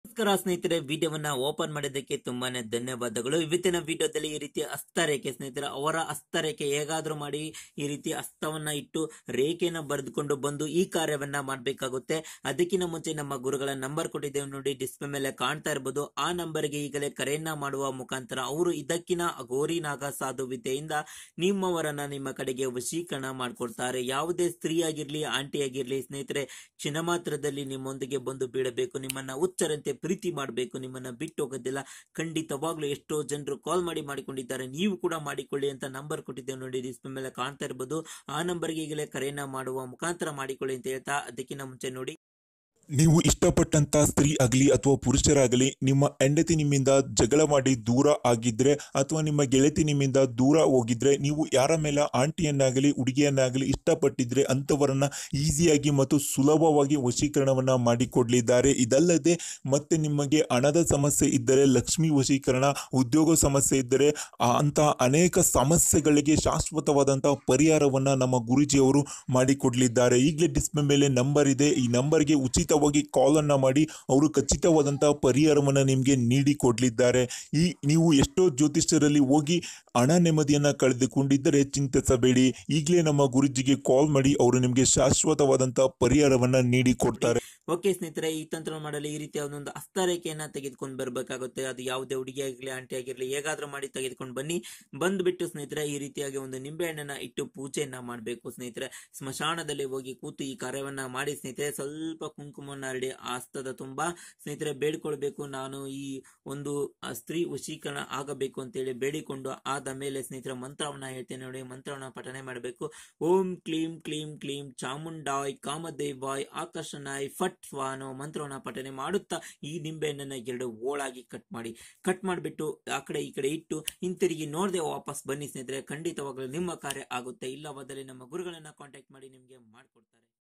ನಮಸ್ಕಾರ ಸ್ನೇಹಿತರೆ ವಿಡಿಯೋವನ್ನ ಓಪನ್ ಮಾಡಿದ್ದಕ್ಕೆ ತುಂಬಾನೇ ಧನ್ಯವಾದಗಳು ಇವತ್ತಿನ ವಿಡಿಯೋದಲ್ಲಿ ಈ ರೀತಿ ಹಸ್ತರೇಖೆ ಸ್ನೇಹಿತರೆ ಅವರ ಹಸ್ತರೇಖೆ ಹೇಗಾದ್ರೂ ಮಾಡಿ ಈ ರೀತಿ ಹಸ್ತವನ್ನ ಇಟ್ಟು ರೇಖೆನ ಬರೆದುಕೊಂಡು ಬಂದು ಈ ಕಾರ್ಯವನ್ನ ಮಾಡಬೇಕಾಗುತ್ತೆ ಅದಕ್ಕಿಂತ ಮುಂಚೆ ನಮ್ಮ ಗುರುಗಳ ನಂಬರ್ ಕೊಟ್ಟಿದ್ದೇವೆ ನೋಡಿ ಡಿಸ್ಪ್ಲೇ ಮೇಲೆ ಕಾಣ್ತಾ ಇರಬಹುದು ಆ ನಂಬರ್ಗೆ ಈಗಲೇ ಕರೆಯನ್ನ ಮಾಡುವ ಮುಖಾಂತರ ಅವರು ಇದಕ್ಕಿನ ಗೋರಿನಾಗ ಸಾಧು ವಿದ್ಯೆಯಿಂದ ನಿಮ್ಮವರನ್ನ ನಿಮ್ಮ ಕಡೆಗೆ ವಶೀಕರಣ ಮಾಡ್ಕೊಡ್ತಾರೆ ಯಾವುದೇ ಸ್ತ್ರೀ ಆಗಿರ್ಲಿ ಆಂಟಿ ಆಗಿರ್ಲಿ ಸ್ನೇಹಿತರೆ ಕ್ಷಣ ಮಾತ್ರದಲ್ಲಿ ನಿಮ್ಮೊಂದಿಗೆ ಬಂದು ಬೀಳಬೇಕು ನಿಮ್ಮನ್ನ ಹುಚ್ಚರಂತೆ ಪ್ರೀತಿ ಮಾಡಬೇಕು ನಿಮ್ಮನ್ನ ಬಿಟ್ಟು ಹೋಗೋದಿಲ್ಲ ಖಂಡಿತವಾಗ್ಲೂ ಎಷ್ಟೋ ಜನರು ಕಾಲ್ ಮಾಡಿ ಮಾಡಿಕೊಂಡಿದ್ದಾರೆ ನೀವು ಕೂಡ ಮಾಡಿಕೊಳ್ಳಿ ಅಂತ ನಂಬರ್ ಕೊಟ್ಟಿದ್ದೇವೆ ನೋಡಿ ಡಿಸ್ಪ್ಲೇ ಮೇಲೆ ಕಾಣ್ತಾ ಇರಬಹುದು ಆ ನಂಬರ್ಗೆ ಈಗಲೇ ಕರೆಯನ್ನ ಮಾಡುವ ಮುಖಾಂತರ ಮಾಡಿಕೊಳ್ಳಿ ಅಂತ ಹೇಳ್ತಾ ಅದಕ್ಕಿಂತ ಮುಂಚೆ ನೋಡಿ ನೀವು ಇಷ್ಟಪಟ್ಟಂತ ಸ್ತ್ರೀ ಆಗಲಿ ಅಥವಾ ಪುರುಷರಾಗಲಿ ನಿಮ್ಮ ಹೆಂಡತಿ ನಿಮ್ಮಿಂದ ಜಗಳ ಮಾಡಿ ದೂರ ಆಗಿದ್ರೆ ಅಥವಾ ನಿಮ್ಮ ಗೆಳತಿ ನಿಮ್ಮಿಂದ ದೂರ ಹೋಗಿದ್ರೆ ನೀವು ಯಾರ ಮೇಲೆ ಆಂಟಿಯನ್ನಾಗಲಿ ಹುಡುಗಿಯನ್ನಾಗಲಿ ಇಷ್ಟಪಟ್ಟಿದ್ರೆ ಅಂಥವರನ್ನ ಈಸಿಯಾಗಿ ಮತ್ತು ಸುಲಭವಾಗಿ ವಶೀಕರಣವನ್ನ ಮಾಡಿಕೊಡ್ಲಿದ್ದಾರೆ ಇದಲ್ಲದೆ ಮತ್ತೆ ನಿಮಗೆ ಹಣದ ಸಮಸ್ಯೆ ಇದ್ದರೆ ಲಕ್ಷ್ಮಿ ವಶೀಕರಣ ಉದ್ಯೋಗ ಸಮಸ್ಯೆ ಇದ್ದರೆ ಆ ಅಂತಹ ಅನೇಕ ಸಮಸ್ಯೆಗಳಿಗೆ ಶಾಶ್ವತವಾದಂತಹ ಪರಿಹಾರವನ್ನ ನಮ್ಮ ಗುರುಜಿಯವರು ಮಾಡಿಕೊಡ್ಲಿದ್ದಾರೆ ಈಗಲೇ ಡಿಸ್ಪ್ಲೇ ಮೇಲೆ ನಂಬರ್ ಇದೆ ಈ ನಂಬರ್ಗೆ ಉಚಿತವಾಗಿ ಕಾಲ್ ಅನ್ನ ಮಾಡಿ ಅವರು ಖಚಿತವಾದಂತಹ ಪರಿಹಾರವನ್ನ ನಿಮಗೆ ನೀಡಿ ಕೊಡ್ಲಿದ್ದಾರೆ ಈ ನೀವು ಎಷ್ಟೋ ಜ್ಯೋತಿಷ್ಯರಲ್ಲಿ ಹೋಗಿ ಹಣ ನೆಮ್ಮದಿಯನ್ನ ಕಳೆದುಕೊಂಡಿದ್ದರೆ ಚಿಂತಿಸಬೇಡಿ ಈಗಲೇ ನಮ್ಮ ಗುರುಜಿಗೆ ಕಾಲ್ ಮಾಡಿ ಅವರು ನಿಮಗೆ ಶಾಶ್ವತವಾದಂತಹ ಪರಿಹಾರವನ್ನ ನೀಡಿ ಕೊಡ್ತಾರೆ ಓಕೆ ಸ್ನೇಹಿತರೆ ಈ ತಂತ್ರ ಮಾಡಲು ಈ ರೀತಿಯ ಒಂದೊಂದು ಹಸ್ತರೇಖೆಯನ್ನ ತೆಗೆದುಕೊಂಡು ಬರಬೇಕಾಗುತ್ತೆ ಅದು ಯಾವುದೇ ಹುಡುಗಿ ಆಗಿರ್ಲಿ ಆಂಟಿ ಆಗಿರ್ಲಿ ಹೇಗಾದ್ರೂ ಮಾಡಿ ತೆಗೆದುಕೊಂಡು ಬನ್ನಿ ಬಂದ್ಬಿಟ್ಟು ಸ್ನೇಹಿತರೆ ಈ ರೀತಿಯಾಗಿ ಒಂದು ನಿಂಬೆಹಣ್ಣನ್ನ ಇಟ್ಟು ಪೂಜೆಯನ್ನ ಮಾಡಬೇಕು ಸ್ನೇಹಿತರೆ ಸ್ಮಶಾನದಲ್ಲಿ ಹೋಗಿ ಕೂತು ಈ ಕಾರ್ಯವನ್ನ ಮಾಡಿ ಸ್ನೇಹಿತರೆ ಸ್ವಲ್ಪ ಕುಂಕುಮವನ್ನ ಹರಡಿ ಆ ಹಸ್ತದ ತುಂಬಾ ಸ್ನೇಹಿತರೆ ಬೇಡಿಕೊಳ್ಬೇಕು ನಾನು ಈ ಒಂದು ಆ, ಸ್ತ್ರೀ ವಶೀಕರಣ ಆಗಬೇಕು ಅಂತೇಳಿ ಬೇಡಿಕೊಂಡು ಆದ ಮೇಲೆ ಸ್ನೇಹಿತರೆ ಮಂತ್ರವನ್ನ ಹೇಳ್ತೇನೆ ನೋಡಿ ಮಂತ್ರವನ್ನ ಪಠನೆ ಮಾಡಬೇಕು ಓಂ ಕ್ಲೀಂ ಕ್ಲೀಂ ಕ್ಲೀಂ ಚಾಮುಂಡಾಯ್ ಕಾಮದೇವಾಯ್ ಆಕರ್ಷಣಾಯ್ ಫಟ್ ಸ್ವಾ ಅನ್ನೋ ಮಂತ್ರವನ್ನ ಪಠನೆ ಮಾಡುತ್ತಾ ಈ ನಿಂಬೆಹಣ್ಣನ್ನ ಎರಡು ಓಳಾಗಿ ಕಟ್ ಮಾಡಿ ಕಟ್ ಮಾಡಿಬಿಟ್ಟು ಆ ಕಡೆ ಈ ಕಡೆ ಇಟ್ಟು ಹಿಂತಿರುಗಿ ನೋಡದೆ ವಾಪಸ್ ಬನ್ನಿ ಸ್ನೇಹಿತರೆ ಖಂಡಿತವಾಗಲೂ ನಿಮ್ಮ ಕಾರ್ಯ ಆಗುತ್ತೆ ಇಲ್ಲವಾದರೆ ನಮ್ಮ ಗುರುಗಳನ್ನ ಕಾಂಟ್ಯಾಕ್ಟ್ ಮಾಡಿ ನಿಮಗೆ ಮಾಡಿಕೊಡ್ತಾರೆ